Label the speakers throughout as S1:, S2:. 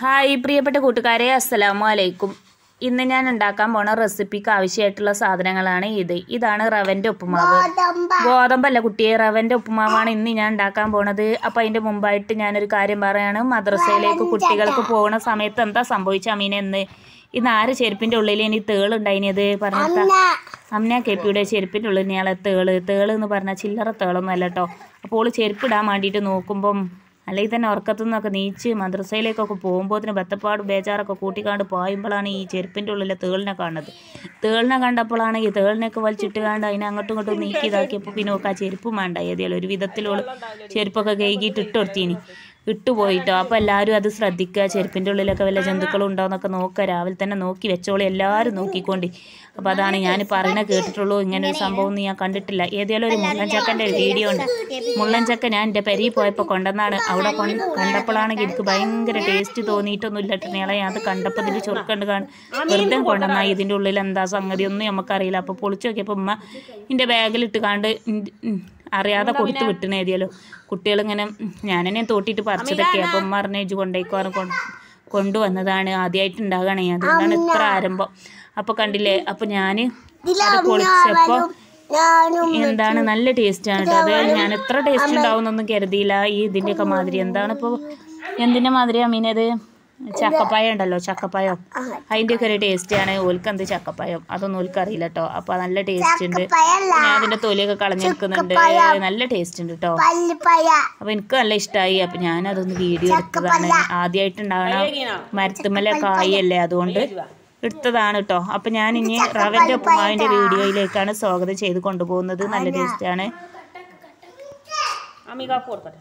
S1: hi പ്രിയപ്പെട്ട കൂട്ടുകാരെ അസ്സലാമു അലൈക്കും ഇന്ന് ഞാൻ ഉണ്ടാക്കാൻ പോണ റെസിപ്പിക്ക് ആവശ്യമായിട്ടുള്ള സാധനങ്ങളാണ് ഇത് ഇതാണ് റവൻ്റെ ഉപ്പുമാവ് ഗോതമ്പല്ല കുട്ടിയെ റവൻ്റെ ഉപ്പുമാവാണ് ഇന്ന് ഞാൻ ഉണ്ടാക്കാൻ പോണത് അപ്പം അതിൻ്റെ മുമ്പായിട്ട് ഞാനൊരു കാര്യം പറയാണ് മദ്രസയിലേക്ക് കുട്ടികൾക്ക് പോകുന്ന സമയത്ത് എന്താ സംഭവിച്ച അമീന എന്ന് ഇന്ന് ആര് ചെരുപ്പിൻ്റെ ഉള്ളിൽ ഇനി തേളുണ്ടായിനത് പറഞ്ഞിട്ട് അമ്മ കെപ്പിയുടെ ചെരുപ്പിൻ്റെ ഉള്ളിൽ ഇയാളെ തേള് തേള് എന്ന് പറഞ്ഞാൽ ചില്ലറ തേളൊന്നും അല്ല കേട്ടോ അപ്പോൾ ഓള് ചെരുപ്പിടാൻ വേണ്ടിയിട്ട് നോക്കുമ്പം അല്ലെങ്കിൽ തന്നെ ഉറക്കത്തു നിന്നൊക്കെ നീച്ച് മദ്രസയിലേക്കൊക്കെ പോകുമ്പോഴത്തിന് ബത്തപ്പാട് ബേജാറൊക്കെ കൂട്ടിക്കാണ്ട് പായുമ്പോഴാണ് ഈ ചെരുപ്പിൻ്റെ ഉള്ളിലെ തേളിനെ കാണുന്നത് തേളിനെ കണ്ടപ്പോഴാണ് ഈ തേളിനെയൊക്കെ വലിച്ചിട്ട് കാണ്ട് അതിനെ അങ്ങോട്ടും ഇങ്ങോട്ടും നീക്കി ഇതാക്കിയപ്പോൾ പിന്നെ ഒക്കെ ആ ചെരുപ്പും വേണ്ട ഏതിയാലും ഒരു വിധത്തിലോള് ചെരുപ്പൊക്കെ കഴുകിയിട്ട് ഇട്ട് കൊടുത്തീനി ഇട്ടുപോയിട്ടോ അപ്പോൾ എല്ലാവരും അത് ശ്രദ്ധിക്കുക ചെരുപ്പിൻ്റെ ഉള്ളിലൊക്കെ വല്ല ജന്തുക്കളും ഉണ്ടോ എന്നൊക്കെ നോക്കുക രാവിലെ തന്നെ നോക്കി വെച്ചോളി എല്ലാവരും നോക്കിക്കൊണ്ട് അപ്പോൾ അതാണ് ഞാൻ പറയുന്നത് കേട്ടിട്ടുള്ളൂ ഇങ്ങനെ ഒരു സംഭവം ഒന്നും ഞാൻ കണ്ടിട്ടില്ല ഏതായാലും ഒരു മുള്ളൻചക്കൻ്റെ ഒരു വീഡിയോ ഉണ്ട് മുള്ളൻചക്ക ഞാൻ എൻ്റെ പെരിയിൽ പോയപ്പോൾ കൊണ്ടുവന്നാണ് അവിടെ കൊണ്ട് കണ്ടപ്പോഴാണെങ്കിൽ എനിക്ക് ഭയങ്കര ടേസ്റ്റ് തോന്നിയിട്ടൊന്നുമില്ല ടീളെ അത് കണ്ടപ്പോൾ ഇതിൽ ചൊറുക്കണ്ട് കാണും വെറുതെ കൊണ്ടുവന്നാൽ ഇതിൻ്റെ ഉള്ളിൽ എന്താ സംഗതി ഒന്നും നമുക്കറിയില്ല അപ്പോൾ പൊളിച്ചു നോക്കിയപ്പോൾ ഉമ്മ എൻ്റെ ബാഗിലിട്ട് കാണ്ട് ഇൻ- ഉം അറിയാതെ കൊടുത്ത് വിട്ടണ ഏതിയാലോ കുട്ടികളിങ്ങനെ ഞാൻ തന്നെ തോട്ടിട്ട് പറിച്ചതൊക്കെ അപ്പം ഉമ്മ പറഞ്ഞു ഇജ് കൊണ്ടേക്കോറ് കൊണ്ട് കൊണ്ടുവന്നതാണ് ആദ്യമായിട്ട് ഉണ്ടാകണേ അതുകൊണ്ടാണ് ഇത്ര ആരംഭം അപ്പോൾ കണ്ടില്ലേ അപ്പോൾ ഞാൻ അത് പൊളിച്ചപ്പോൾ എന്താണ് നല്ല ടേസ്റ്റാണ് കേട്ടോ അത് ഞാൻ എത്ര ടേസ്റ്റ് ഉണ്ടാവുമെന്നൊന്നും കരുതിയില്ല ഈ ഇതിൻ്റെയൊക്കെ മാതിരി എന്താണ് ഇപ്പോൾ എന്തിൻ്റെ മാതിരിയാ മീനത് ചക്കപ്പായ ഉണ്ടല്ലോ ചക്കപ്പായം അതിൻ്റെയൊക്കെ ഒരു ടേസ്റ്റാണ് ഓൽക്ക് എന്ത് ചക്കപ്പായം അതൊന്നും ഓൽക്ക് അറിയില്ല കേട്ടോ അപ്പോൾ നല്ല ടേസ്റ്റ് ഉണ്ട് ഞാൻ അതിൻ്റെ തൊലിയൊക്കെ കളഞ്ഞെടുക്കുന്നുണ്ട് നല്ല ടേസ്റ്റ് ഉണ്ട് കേട്ടോ അപ്പോൾ എനിക്ക് നല്ല ഇഷ്ടമായി അപ്പോൾ ഞാൻ അതൊന്ന് വീഡിയോ എടുത്തതാണ് ആദ്യമായിട്ടുണ്ടാകണ മരത്തുമ്മലെ കായല്ലേ അതുകൊണ്ട് എടുത്തതാണ് കേട്ടോ അപ്പം ഞാൻ ഇനി റവൻ്റെ ഉപ്പുമാവിൻ്റെ വീഡിയോയിലേക്കാണ് സ്വാഗതം ചെയ്ത് കൊണ്ടുപോകുന്നത് നല്ല ടേസ്റ്റാണ്
S2: আমি কাকু করতে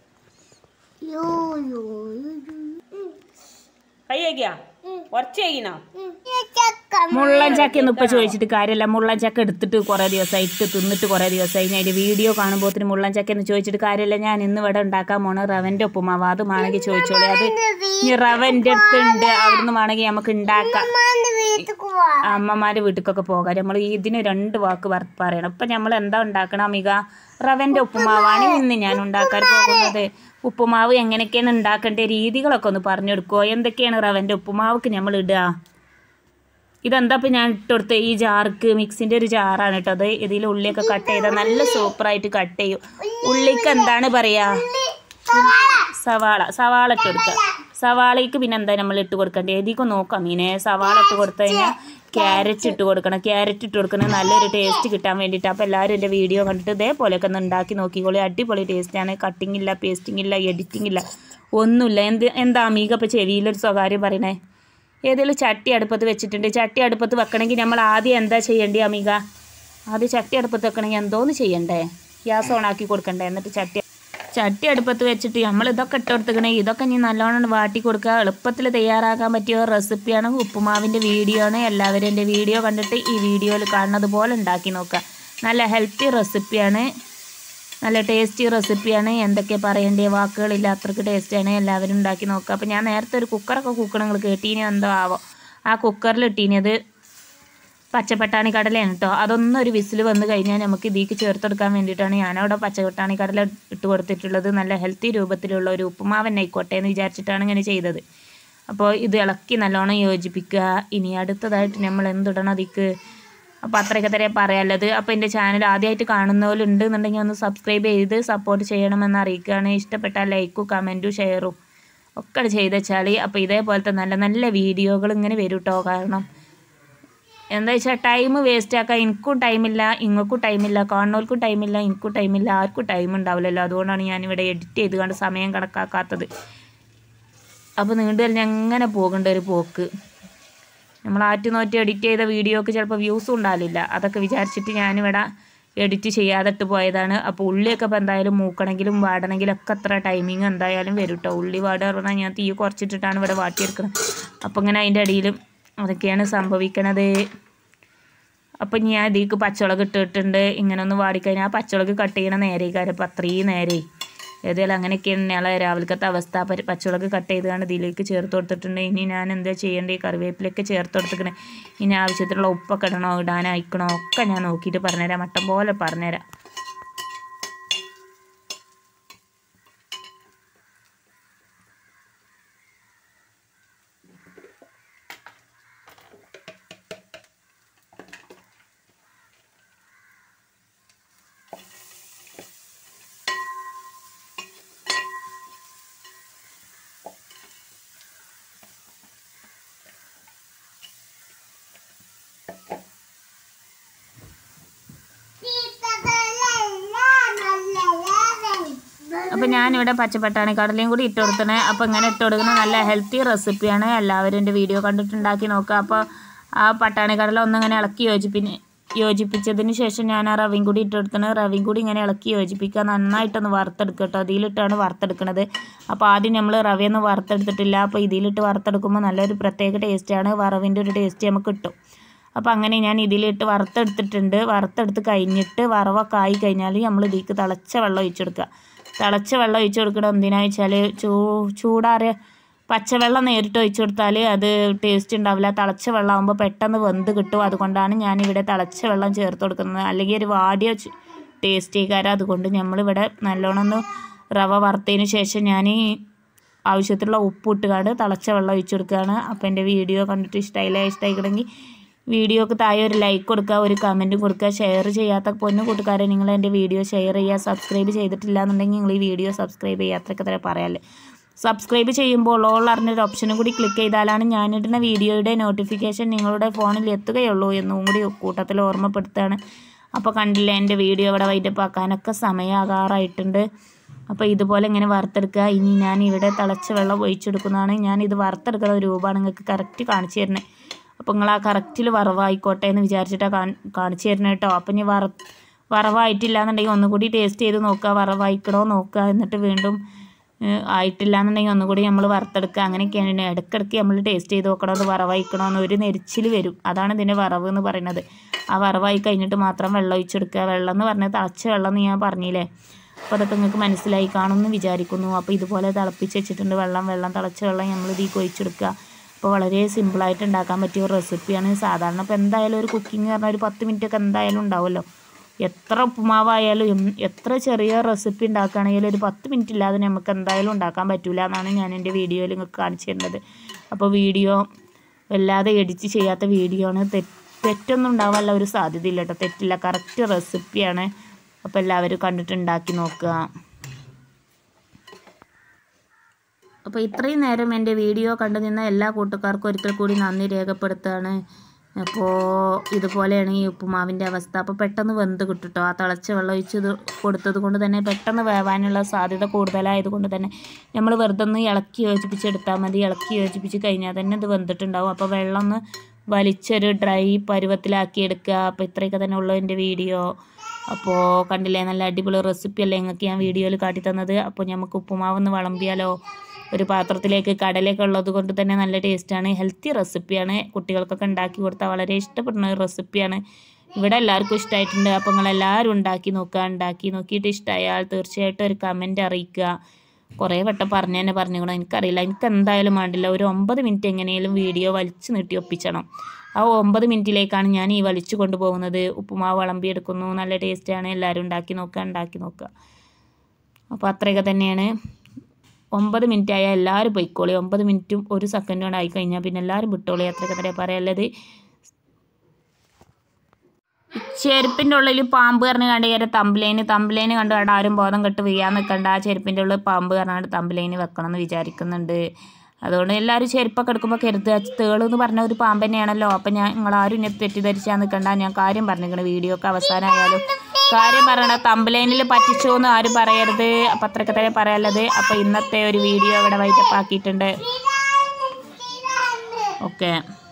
S2: കയ്യേ ഗിയാ ഒരച്ചേകിനാ
S1: മുള്ളൻ ചക്കയൊന്നും ഇപ്പോൾ ചോദിച്ചിട്ട് കാര്യമല്ല മുള്ളൻ ചക്ക എടുത്തിട്ട് കുറേ ദിവസമായി ഇട്ട് തിന്നിട്ട് കുറേ ദിവസമായി ഞാൻ അതിൻ്റെ വീഡിയോ കാണുമ്പോഴത്തിന് മുള്ളൻ ചക്ക എന്ന് ചോദിച്ചിട്ട് കാര്യമല്ല ഞാൻ ഇന്ന് ഇവിടെ ഉണ്ടാക്കാൻ പോണ റവൻ്റെ ഉപ്പുമാവ് അത് വേണമെങ്കിൽ ചോദിച്ചോളൂ അത് ഈ റവൻ്റെ അടുത്തുണ്ട് അവിടുന്ന് വേണമെങ്കിൽ നമുക്ക് ഉണ്ടാക്കാം അമ്മമാരുടെ വീട്ടിലേക്കൊക്കെ പോകാം നമ്മൾ ഇതിന് രണ്ട് വാക്ക് വർ- പറയണം ഇപ്പം നമ്മൾ എന്താ ഉണ്ടാക്കണം അമിക റവൻ്റെ ഉപ്പുമാവാണ് ഇന്ന് ഞാൻ ഉണ്ടാക്കാൻ പോകുന്നത് ഉപ്പുമാവ് എങ്ങനെയൊക്കെയാണ് ഉണ്ടാക്കേണ്ട രീതികളൊക്കെ ഒന്ന് പറഞ്ഞു കൊടുക്കുമോ എന്തൊക്കെയാണ് റവൻ്റെ ഉപ്പുമാവ്ക്ക് നമ്മൾ ഇടുക ഇതെന്താ ഇപ്പം ഞാൻ ഇട്ടുകൊടുത്ത ഈ ജാർക്ക് മിക്സിൻ്റെ ഒരു ജാറാണ് കേട്ടോ അത് ഇതിൽ ഉള്ളിയൊക്കെ കട്ട് ചെയ്താൽ നല്ല സൂപ്പറായിട്ട് കട്ട് ചെയ്യും ഉള്ളിക്ക് എന്താണ് പറയുക സവാള സവാള ഇട്ട് കൊടുക്കുക സവാളയ്ക്ക് പിന്നെ എന്താ നമ്മൾ ഇട്ട് കൊടുക്കേണ്ടത് ഏതിക്ക് നോക്കാം മീനെ സവാള ഇട്ട് കൊടുത്തു കഴിഞ്ഞാൽ ക്യാരറ്റ് ഇട്ട് കൊടുക്കണം ക്യാരറ്റ് ഇട്ട് കൊടുക്കണം നല്ലൊരു ടേസ്റ്റ് കിട്ടാൻ വേണ്ടിയിട്ട് അപ്പോൾ എല്ലാവരും എൻ്റെ വീഡിയോ കണ്ടിട്ട് ഇതേപോലെയൊക്കെ ഒന്ന് ഉണ്ടാക്കി നോക്കിക്കോളി അടിപൊളി ടേസ്റ്റാണ് കട്ടിങ് ഇല്ല പേസ്റ്റിംഗ് ഇല്ല എഡിറ്റിംഗ് ഇല്ല ഒന്നുമില്ല എന്ത് എന്താ അമീക ഇപ്പോൾ ചെവിയിലൊരു സ്വകാര്യം പറയണേ ഏതെങ്കിലും ചട്ടി അടുപ്പത്ത് വെച്ചിട്ടുണ്ട് ചട്ടി അടുപ്പത്ത് വെക്കണമെങ്കിൽ നമ്മൾ ആദ്യം എന്താ ചെയ്യേണ്ടത് അമീക ആദ്യം ചട്ടി അടുപ്പത്ത് വെക്കണമെങ്കിൽ എന്തോന്ന് ചെയ്യണ്ടേ ഗ്യാസ് ഓണാക്കി കൊടുക്കണ്ടേ എന്നിട്ട് ചട്ടി ചട്ടി അടുപ്പത്ത് വെച്ചിട്ട് നമ്മൾ ഇതൊക്കെ ഇട്ട് കൊടുത്തിക്കണേ ഇതൊക്കെ ഇനി നല്ലോണം വാട്ടി കൊടുക്കുക എളുപ്പത്തിൽ തയ്യാറാക്കാൻ പറ്റിയ ഒരു റെസിപ്പിയാണ് ഉപ്പുമാവിൻ്റെ വീഡിയോ ആണ് എല്ലാവരും എൻ്റെ വീഡിയോ കണ്ടിട്ട് ഈ വീഡിയോയിൽ കാണുന്നത് പോലെ ഉണ്ടാക്കി നോക്കുക നല്ല ഹെൽത്തി റെസിപ്പിയാണ് നല്ല ടേസ്റ്റി റെസിപ്പിയാണ് എന്തൊക്കെ പറയേണ്ട വാക്കുകളില്ല അത്രയ്ക്ക് ടേസ്റ്റാണ് എല്ലാവരും ഉണ്ടാക്കി നോക്കുക അപ്പോൾ ഞാൻ നേരത്തെ ഒരു കുക്കറൊക്കെ കുക്കണം നിങ്ങൾ കേട്ടീനി എന്തോ ആവോ ആ കുക്കറിൽ ഇട്ടീനത് പച്ചപ്പട്ടാണി കടലയാണ് കേട്ടോ അതൊന്നും ഒരു വിസിൽ വന്ന് കഴിഞ്ഞാൽ നമുക്ക് ഇതിലേക്ക് ചേർത്തെടുക്കാൻ വേണ്ടിയിട്ടാണ് ഞാനവിടെ പച്ചപ്പട്ടാണി കടല ഇട്ട് കൊടുത്തിട്ടുള്ളത് നല്ല ഹെൽത്തി രൂപത്തിലുള്ള ഒരു ഉപ്പുമാവൻ ആയിക്കോട്ടെ എന്ന് വിചാരിച്ചിട്ടാണ് ഇങ്ങനെ ചെയ്തത് അപ്പോൾ ഇത് ഇളക്കി നല്ലോണം യോജിപ്പിക്കുക ഇനി അടുത്തതായിട്ട് നമ്മൾ എന്തിടണം അതിക്ക് അപ്പോൾ അത്രയൊക്കെ തന്നെ പറയാനുള്ളത് അപ്പോൾ എൻ്റെ ചാനൽ ആദ്യമായിട്ട് കാണുന്നവരുണ്ട് എന്നുണ്ടെങ്കിൽ ഒന്ന് സബ്സ്ക്രൈബ് ചെയ്ത് സപ്പോർട്ട് ചെയ്യണമെന്ന് അറിയിക്കുകയാണ് ഇഷ്ടപ്പെട്ടാൽ ലൈക്കും കമൻറ്റും ഷെയറും ഒക്കെ ചെയ്ത് വെച്ചാൽ അപ്പോൾ ഇതേപോലത്തെ നല്ല നല്ല വീഡിയോകൾ ഇങ്ങനെ വരും കേട്ടോ കാരണം എന്താ വെച്ചാൽ ടൈം വേസ്റ്റ് ആക്കാൻ എനിക്കും ടൈമില്ല ഇങ്ങൾക്കും ടൈമില്ല കാണുന്നവർക്കും ടൈമില്ല എനിക്കും ടൈമില്ല ആർക്കും ടൈം ഉണ്ടാവില്ലല്ലോ അതുകൊണ്ടാണ് ഞാനിവിടെ എഡിറ്റ് ചെയ്ത് കണ്ട് സമയം കണക്കാക്കാത്തത് അപ്പോൾ നീണ്ടു കഴിഞ്ഞാൽ അങ്ങനെ പോകേണ്ട ഒരു പോക്ക് നമ്മൾ ആറ്റ് നോറ്റ് എഡിറ്റ് ചെയ്ത വീഡിയോക്ക് ചിലപ്പോൾ വ്യൂസും ഉണ്ടാവില്ല അതൊക്കെ വിചാരിച്ചിട്ട് ഞാനിവിടെ എഡിറ്റ് ചെയ്യാതിട്ട് പോയതാണ് അപ്പോൾ ഉള്ളിയൊക്കെ ഇപ്പോൾ എന്തായാലും മൂക്കണമെങ്കിലും വാടണമെങ്കിലും ഒക്കെ അത്ര ടൈമിങ് എന്തായാലും വരും കേട്ടോ ഉള്ളി വാടുക പറഞ്ഞാൽ ഞാൻ തീ കുറച്ചിട്ടിട്ടാണ് ഇവിടെ വാട്ടിയെടുക്കുന്നത് അപ്പോൾ ഇങ്ങനെ അതിൻ്റെ അടിയിലും അതൊക്കെയാണ് സംഭവിക്കണത് അപ്പം ഞാൻ ഇതിലേക്ക് പച്ചമുളക് ഇട്ടിട്ടുണ്ട് ഇങ്ങനെ ഒന്ന് വാടിക്കഴിഞ്ഞാൽ ആ പച്ചമുളക് കട്ട് ചെയ്യണ നേരെ കാര്യം അപ്പം അത്രയും നേരെ ഏതായാലും അങ്ങനെയൊക്കെയാണ് ഞങ്ങളെ രാവിലത്തെ അവസ്ഥ പ- പച്ചമുളക് കട്ട് ചെയ്താണ് ഇതിലേക്ക് ചേർത്ത് കൊടുത്തിട്ടുണ്ട് ഇനി ഞാൻ എന്താ ചെയ്യേണ്ടത് ഈ കറിവേപ്പിലൊക്കെ ചേർത്ത് കൊടുത്തിക്കണേ ഇനി ആവശ്യത്തിനുള്ള ഉപ്പൊക്കെ ഇടണോ ഇടാനയക്കണോ ഒക്കെ ഞാൻ നോക്കിയിട്ട് പറഞ്ഞുതരാം മട്ടം പോലെ പറഞ്ഞുതരാം അപ്പോൾ ഞാനിവിടെ പച്ചപ്പട്ടാണി കടലയും കൂടി ഇട്ട് കൊടുക്കണേ അപ്പോൾ ഇങ്ങനെ ഇട്ട് കൊടുക്കുന്ന നല്ല ഹെൽത്തി റെസിപ്പിയാണ് എല്ലാവരും എൻ്റെ വീഡിയോ കണ്ടിട്ടുണ്ടാക്കി നോക്കുക അപ്പോൾ ആ പട്ടാണി കടല ഒന്നിങ്ങനെ ഇളക്കി യോജിപ്പിന് യോജിപ്പിച്ചതിന് ശേഷം ഞാൻ ആ റവയും കൂടി ഇട്ട് കൊടുത്തത് റവയും കൂടി ഇങ്ങനെ ഇളക്കി യോജിപ്പിക്കുക നന്നായിട്ടൊന്ന് വറുത്തെടുക്കുക കേട്ടോ ഇതിലിട്ടാണ് വറുത്തെടുക്കുന്നത് അപ്പോൾ ആദ്യം നമ്മൾ റവയൊന്നും വറുത്തെടുത്തിട്ടില്ല അപ്പോൾ ഇതിലിട്ട് വറുത്തെടുക്കുമ്പോൾ നല്ലൊരു പ്രത്യേക ടേസ്റ്റാണ് വറവിൻ്റെ ഒരു ടേസ്റ്റ് നമുക്ക് കിട്ടും അപ്പോൾ അങ്ങനെ ഞാൻ ഇതിലിട്ട് വറുത്തെടുത്തിട്ടുണ്ട് വറുത്തെടുത്ത് കഴിഞ്ഞിട്ട് വറവൊക്കെ ആയി കഴിഞ്ഞാൽ നമ്മൾ ഇതിലേക്ക് തിളച്ച വെള്ളം ഒഴിച്ചു കൊടുക്കുക തിളച്ച വെള്ളം ഒഴിച്ചു കൊടുക്കണം എന്തിനാണെന്ന് വെച്ചാൽ ചൂ ചൂടാറിയ പച്ചവെള്ളം നേരിട്ട് ഒഴിച്ചു കൊടുത്താൽ അത് ടേസ്റ്റ് ഉണ്ടാവില്ല തിളച്ച വെള്ളമാകുമ്പോൾ പെട്ടെന്ന് വെന്ത് കിട്ടും അതുകൊണ്ടാണ് ഞാനിവിടെ തിളച്ച വെള്ളം ചേർത്ത് കൊടുക്കുന്നത് അല്ലെങ്കിൽ ഒരു വാടിയ ടേസ്റ്റ് കാരണം അതുകൊണ്ട് നമ്മളിവിടെ നല്ലോണം ഒന്ന് റവ വറുത്തതിന് ശേഷം ഞാൻ ആവശ്യത്തിലുള്ള ഉപ്പ് ഇട്ടുകാണ്ട് തിളച്ച വെള്ളം ഒഴിച്ചു കൊടുക്കുകയാണ് അപ്പോൾ എൻ്റെ വീഡിയോ കണ്ടിട്ട് ഇഷ്ടമായില്ല ഇഷ്ടമായിക്കണമെങ്കിൽ വീഡിയോക്ക് താഴെ ഒരു ലൈക്ക് കൊടുക്കുക ഒരു കമൻറ്റും കൊടുക്കുക ഷെയർ ചെയ്യാത്ത പൊന്നു കൂട്ടുകാരെ നിങ്ങൾ എൻ്റെ വീഡിയോ ഷെയർ ചെയ്യുക സബ്സ്ക്രൈബ് ചെയ്തിട്ടില്ല എന്നുണ്ടെങ്കിൽ നിങ്ങൾ ഈ വീഡിയോ സബ്സ്ക്രൈബ് ചെയ്യുക അത്രയൊക്കെ തന്നെ പറയാല്ലേ സബ്സ്ക്രൈബ് ചെയ്യുമ്പോൾ ഓൾ അറിഞ്ഞൊരു ഓപ്ഷനും കൂടി ക്ലിക്ക് ചെയ്താലാണ് ഞാനിടുന്ന വീഡിയോയുടെ നോട്ടിഫിക്കേഷൻ നിങ്ങളുടെ ഫോണിൽ എത്തുകയുള്ളൂ എന്നും കൂടി കൂട്ടത്തിൽ ഓർമ്മപ്പെടുത്തുകയാണ് അപ്പോൾ കണ്ടില്ല എൻ്റെ വീഡിയോ ഇവിടെ വൈറ്റപ്പാക്കാനൊക്കെ സമയമാകാറായിട്ടുണ്ട് അപ്പോൾ ഇതുപോലെ ഇങ്ങനെ വറുത്തെടുക്കുക ഇനി ഞാൻ ഇവിടെ തിളച്ച വെള്ളം ഒഴിച്ചെടുക്കുന്നതാണ് ഞാൻ ഇത് വറുത്തെടുക്കുന്ന രൂപമാണ് നിങ്ങൾക്ക് കറക്റ്റ് കാണിച്ചു തരുന്നത് അപ്പോൾ നിങ്ങൾ ആ കറക്റ്റിൽ വറവായിക്കോട്ടെ എന്ന് വിചാരിച്ചിട്ടാണ് കാണിച്ചു തരുന്നത് കേട്ടോ അപ്പം ഇനി വറ വറവായിട്ടില്ല എന്നുണ്ടെങ്കിൽ ഒന്നുകൂടി ടേസ്റ്റ് ചെയ്ത് നോക്കുക വറവായിക്കണോ നോക്കുക എന്നിട്ട് വീണ്ടും ഏഹ്, ആയിട്ടില്ല എന്നുണ്ടെങ്കിൽ ഒന്നുകൂടി നമ്മൾ വറുത്തെടുക്കുക അങ്ങനെയൊക്കെയാണ് ഇതിന് ഇടയ്ക്കിടയ്ക്ക് നമ്മൾ ടേസ്റ്റ് ചെയ്ത് നോക്കണം അത് വറവായിക്കണോ എന്ന് ഒരു നെരിച്ചിൽ വരും അതാണ് ഇതിൻ്റെ വറവ് എന്ന് പറയുന്നത് ആ വറവായി കഴിഞ്ഞിട്ട് മാത്രം വെള്ളം ഒഴിച്ചെടുക്കുക വെള്ളം എന്ന് പറഞ്ഞാൽ തിളച്ച വെള്ളം എന്ന് ഞാൻ പറഞ്ഞില്ലേ അപ്പോൾ അതൊക്കെ നിങ്ങൾക്ക് മനസ്സിലായി കാണുമെന്ന് വിചാരിക്കുന്നു അപ്പോൾ ഇതുപോലെ തിളപ്പിച്ച് വെച്ചിട്ടുണ്ട് വെള്ളം വെള്ളം തിളച്ച വെള്ളം നമ്മൾ ഇതിലേക്ക് ഒഴിച്ചെടുക്കുക അപ്പോൾ വളരെ സിമ്പിളായിട്ട് ഉണ്ടാക്കാൻ പറ്റിയ ഒരു റെസിപ്പിയാണ് സാധാരണ ഇപ്പോൾ എന്തായാലും ഒരു കുക്കിംഗ് പറഞ്ഞാൽ ഒരു പത്ത് മിനിറ്റ് ഒക്കെ എന്തായാലും ഉണ്ടാവുമല്ലോ എത്ര ഉപ്പുമാവായാലും എം- എത്ര ചെറിയ റെസിപ്പി ഉണ്ടാക്കുകയാണെങ്കിലും ഒരു പത്ത് മിനിറ്റ് ഇല്ലാതെ നമുക്ക് എന്തായാലും ഉണ്ടാക്കാൻ പറ്റില്ല എന്നാണ് ഞാൻ എൻ്റെ വീഡിയോയിൽ നിങ്ങൾക്ക് കാണിച്ചു തരുന്നത് അപ്പോൾ വീഡിയോ വല്ലാതെ എഡിറ്റ് ചെയ്യാത്ത വീഡിയോ ആണ് തെറ്റ് തെറ്റൊന്നും ഉണ്ടാവാനുള്ള ഒരു സാധ്യതയില്ല കേട്ടോ തെറ്റില്ല കറക്റ്റ് റെസിപ്പിയാണ് അപ്പോൾ എല്ലാവരും കണ്ടിട്ട് ഉണ്ടാക്കി നോക്കുക അപ്പോൾ ഇത്രയും നേരം എൻ്റെ വീഡിയോ കണ്ടു നിന്ന എല്ലാ കൂട്ടുകാർക്കും ഒരിക്കൽ കൂടി നന്ദി രേഖപ്പെടുത്തുകയാണ് അപ്പോൾ ഇതുപോലെയാണ് ഈ ഉപ്പുമാവിൻ്റെ അവസ്ഥ അപ്പോൾ പെട്ടെന്ന് വെന്ത് കിട്ടും കേട്ടോ ആ തിളച്ച വെള്ളം ഒഴിച്ച് ഇത് കൊടുത്തത് കൊണ്ട് തന്നെ പെട്ടെന്ന് വേവാനുള്ള സാധ്യത കൂടുതലായതുകൊണ്ട് തന്നെ നമ്മൾ വെറുതെ ഒന്ന് ഇളക്കി യോജിപ്പിച്ചെടുത്താൽ മതി ഇളക്കി യോജിപ്പിച്ച് കഴിഞ്ഞാൽ തന്നെ ഇത് വെന്തിട്ടുണ്ടാവും അപ്പോൾ വെള്ളം ഒന്ന് വലിച്ചൊരു ഡ്രൈ പരുവത്തിലാക്കി എടുക്കുക അപ്പോൾ ഇത്രയൊക്കെ തന്നെ ഉള്ളൂ എൻ്റെ വീഡിയോ അപ്പോൾ കണ്ടില്ലേ നല്ല അടിപൊളി റെസിപ്പി അല്ലേ നിങ്ങൾക്ക് ഞാൻ വീഡിയോയിൽ കാട്ടി തന്നത് അപ്പോൾ നമുക്ക് ഉപ്പുമാവൊന്ന് വിളമ്പിയാലോ ഒരു പാത്രത്തിലേക്ക് കടലയൊക്കെ ഉള്ളത് കൊണ്ട് തന്നെ നല്ല ടേസ്റ്റാണ് ഹെൽത്തി റെസിപ്പിയാണ് കുട്ടികൾക്കൊക്കെ ഉണ്ടാക്കി കൊടുത്താൽ വളരെ ഇഷ്ടപ്പെടുന്ന ഒരു റെസിപ്പിയാണ് ഇവിടെ എല്ലാവർക്കും ഇഷ്ടമായിട്ടുണ്ട് അപ്പോൾ നിങ്ങൾ എല്ലാവരും ഉണ്ടാക്കി നോക്കുക ഉണ്ടാക്കി നോക്കിയിട്ട് ഇഷ്ടമായാൽ തീർച്ചയായിട്ടും ഒരു കമൻറ്റ് അറിയിക്കുക കുറേ വട്ടം പറഞ്ഞു തന്നെ പറഞ്ഞുകൂടാ എനിക്കറിയില്ല എനിക്ക് എന്തായാലും വേണ്ടില്ല ഒരു ഒമ്പത് മിനിറ്റ് എങ്ങനെയും വീഡിയോ വലിച്ചു നീട്ടി ഒപ്പിച്ചണം ആ ഒമ്പത് മിനിറ്റിലേക്കാണ് ഞാൻ ഈ വലിച്ചു കൊണ്ടുപോകുന്നത് ഉപ്പുമാവ് വിളമ്പിയെടുക്കുന്നു നല്ല ടേസ്റ്റാണ് എല്ലാവരും ഉണ്ടാക്കി നോക്കുക ഉണ്ടാക്കി നോക്കുക അപ്പോൾ അത്രയൊക്കെ തന്നെയാണ് ഒമ്പത് മിനിറ്റ് ആയാൽ എല്ലാവരും പൊയ്ക്കോളി ഒമ്പത് മിനിറ്റും ഒരു സെക്കൻഡും കൊണ്ട് ആയി കഴിഞ്ഞാൽ പിന്നെ എല്ലാവരും വിട്ടോളി അത്രയൊക്കെ തന്നെ പറയാനുള്ളത് ചെരുപ്പിൻ്റെ ഉള്ളിൽ പാമ്പ് പറഞ്ഞ് കണ്ട് കയറി തമ്പിലേന് തമ്പിലേന് കണ്ട് കണ്ട് ആരും ബോധം കെട്ട് വീഴാൻ നിൽക്കണ്ട ആ ചെരുപ്പിൻ്റെ ഉള്ളിൽ പാമ്പ് പറഞ്ഞാണ്ട് തമ്പിലേന് വെക്കണം എന്ന് വിചാരിക്കുന്നുണ്ട് അതുകൊണ്ട് എല്ലാവരും ചെരുപ്പൊക്കെ എടുക്കുമ്പോൾ കരുതുക തേള് എന്ന് പറഞ്ഞ ഒരു പാമ്പ് തന്നെയാണല്ലോ അപ്പം ഞാൻ നിങ്ങളാരും എന്നെ തെറ്റിദ്ധരിച്ചാൽ നിൽക്കണ്ട ഞാൻ കാര്യം പറഞ്ഞിരിക്കണം വീഡിയോ ഒക്കെ അവസാനമായാലും കാര്യം പറയണ തമ്പിലൈനിൽ പറ്റിച്ചു എന്ന് ആരും പറയരുത് അപ്പം അത്രയൊക്കെ തന്നെ പറയാനുള്ളത് അപ്പോൾ ഇന്നത്തെ ഒരു വീഡിയോ ഇവിടെ വൈറ്റപ്പ് ആക്കിയിട്ടുണ്ട് ഓക്കെ